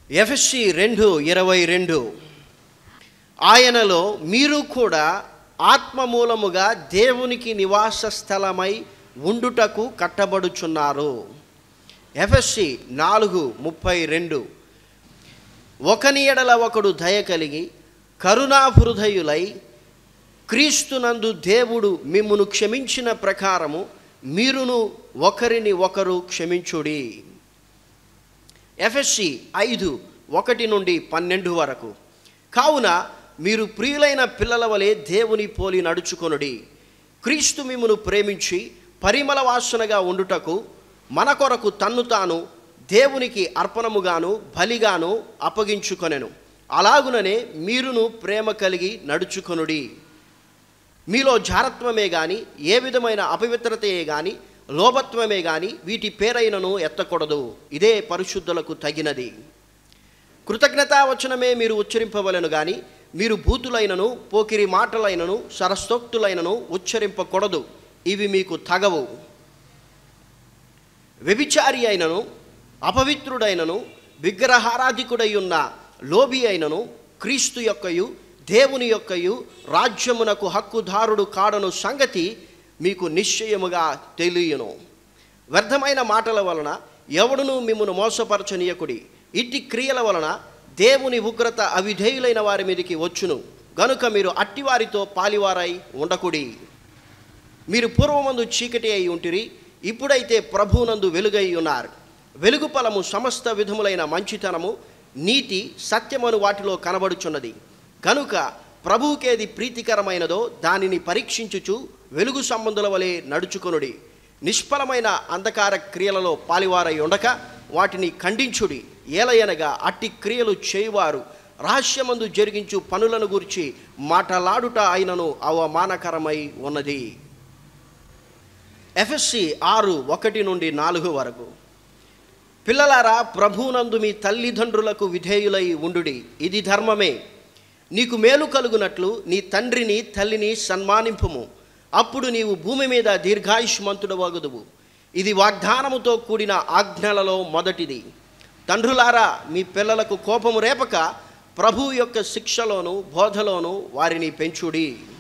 FSC రెండు ఇరవై రెండు ఆయనలో మీరు కూడా ఆత్మ మూలముగా దేవునికి నివాస స్థలమై ఉండుటకు కట్టబడుచున్నారు ఎఫ్ఎస్సి నాలుగు ముప్పై రెండు ఒకని ఎడల ఒకడు దయ కలిగి కరుణాహృదయులై క్రీస్తునందు దేవుడు మిమ్మును క్షమించిన ప్రకారము మీరును ఒకరిని ఒకరు క్షమించుడి ఎఫ్ఎస్సి ఐదు ఒకటి నుండి పన్నెండు వరకు కావున మీరు ప్రియులైన పిల్లల వలె దేవుని పోలి నడుచుకొనుడి క్రీస్తు మిమ్మును ప్రేమించి పరిమళ వాసనగా ఉండుటకు మన కొరకు తన్ను తాను దేవునికి అర్పణముగాను బలిగాను అప్పగించుకొనెను అలాగుననే మీరును ప్రేమ కలిగి నడుచుకొనుడి మీలో జారత్వమే గాని ఏ విధమైన అపవిత్రతయే గాని లోభత్వమే గాని వీటి పేరైనను ఎత్తకూడదు ఇదే పరిశుద్ధులకు తగినది కృతజ్ఞతావచనమే మీరు ఉచ్చరింపవలను గాని మీరు భూతులైనను పోకిరి మాటలైనను సరస్తోక్తులైనను ఉచ్చరింపకూడదు ఇవి మీకు తగవు వ్యభిచారి అయినను అపవిత్రుడైనను విగ్రహారాధికుడై ఉన్న లోబి అయినను క్రీస్తు యొక్కయు దేవుని యొక్కయు రాజ్యమునకు హక్కుదారుడు కాడను సంగతి మీకు నిశ్చయముగా తెలియను వ్యర్థమైన మాటల వలన ఎవడును మిమ్మను మోసపరచనీయకుడి ఇట్టి క్రియల వలన దేవుని ఉగ్రత అవిధేయులైన వారి మీదకి వచ్చును గనుక మీరు అట్టివారితో పాలివారై ఉండకుడి మీరు పూర్వమందు చీకటి అయి ఉంటిరి ఇప్పుడైతే ప్రభువునందు వెలుగై ఉన్నారు వెలుగు ఫలము సమస్త విధములైన మంచితనము నీతి సత్యమను వాటిలో కనబడుచున్నది కనుక ప్రభువుకేది ప్రీతికరమైనదో దానిని పరీక్షించుచు వెలుగు సంబంధుల వలె నడుచుకొనుడి నిష్ఫలమైన అంధకార క్రియలలో పాలివారై ఉండక వాటిని ఖండించుడి ఏలయనగా అట్టి క్రియలు చేయువారు రహస్యమందు జరిగించు పనులను గురించి మాటలాడుట అయినను అవమానకరమై ఉన్నది ఎఫ్ఎస్సి ఆరు ఒకటి నుండి నాలుగు వరకు పిల్లలారా ప్రభువునందు మీ తల్లిదండ్రులకు విధేయులై ఉండుడి ఇది ధర్మమే నీకు మేలు కలుగునట్లు నీ తండ్రిని తల్లిని సన్మానింపుము అప్పుడు నీవు భూమి మీద దీర్ఘాయుష్మంతుడు వగుదువు ఇది వాగ్దానముతో కూడిన ఆజ్ఞలలో మొదటిది తండ్రులారా మీ పిల్లలకు కోపము రేపక ప్రభువు యొక్క శిక్షలోను బోధలోను వారిని పెంచుడి